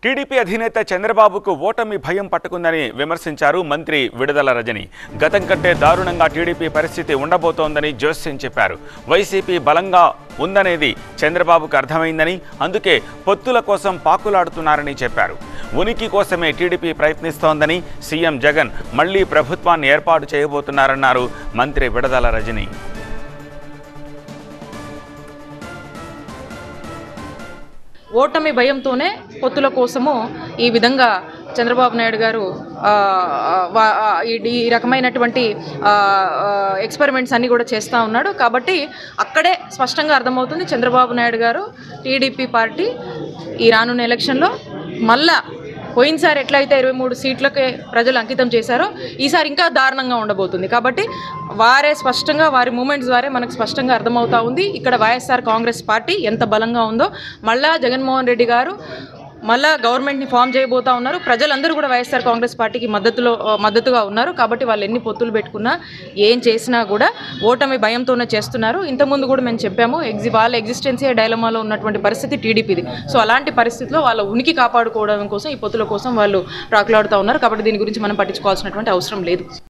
TDP అధినేత చంద్రబాబుకు ఓటమి భయం పట్టుకుందని విమర్శించారు మంత్రి విడుదల రజని గతం కంటే దారుణంగా టీడీపీ పరిస్థితి ఉండబోతోందని జోస్యం చెప్పారు వైసీపీ బలంగా ఉందనేది చంద్రబాబుకు అర్థమైందని అందుకే పొత్తుల కోసం పాకులాడుతున్నారని చెప్పారు ఉనికి కోసమే టీడీపీ ప్రయత్నిస్తోందని సీఎం జగన్ మళ్లీ ప్రభుత్వాన్ని ఏర్పాటు చేయబోతున్నారన్నారు మంత్రి విడుదల రజని ఓటమి భయంతోనే పొత్తుల కోసము ఈ విధంగా చంద్రబాబు నాయుడు గారు ఆ, వా- ఆ, ఈ ఈ రకమైనటువంటి ఎక్స్పెరిమెంట్స్ అన్నీ కూడా చేస్తూ ఉన్నాడు కాబట్టి అక్కడే స్పష్టంగా అర్థమవుతుంది చంద్రబాబు నాయుడు గారు టీడీపీ పార్టీ ఈ రానున్న ఎలక్షన్లో మళ్ళా పోయినసారి ఎట్లయితే ఇరవై మూడు సీట్లకే ప్రజలు అంకితం చేశారో ఈసారి ఇంకా దారుణంగా ఉండబోతుంది కాబట్టి వారే స్పష్టంగా వారి మూమెంట్స్ ద్వారా మనకు స్పష్టంగా అర్థమవుతా ఉంది ఇక్కడ వైఎస్ఆర్ కాంగ్రెస్ పార్టీ ఎంత బలంగా ఉందో మళ్ళా జగన్మోహన్ రెడ్డి గారు మళ్ళా గవర్నమెంట్ని ఫామ్ చేయబోతా ఉన్నారు ప్రజలందరూ కూడా వైఎస్ఆర్ కాంగ్రెస్ పార్టీకి మద్దతులో మద్దతుగా ఉన్నారు కాబట్టి వాళ్ళు ఎన్ని పొత్తులు పెట్టుకున్నా ఏం చేసినా కూడా ఓటమి భయంతోనే చేస్తున్నారు ఇంతకుముందు కూడా మేము చెప్పాము ఎగ్జి వాళ్ళ ఎగ్జిస్టెన్సీ డైలమాలో ఉన్నటువంటి పరిస్థితి టీడీపీది సో అలాంటి పరిస్థితిలో వాళ్ళ ఉనికి కాపాడుకోవడం కోసం ఈ పొత్తుల కోసం వాళ్ళు ప్రాకులాడుతూ ఉన్నారు కాబట్టి దీని గురించి మనం పట్టించుకోవాల్సినటువంటి అవసరం లేదు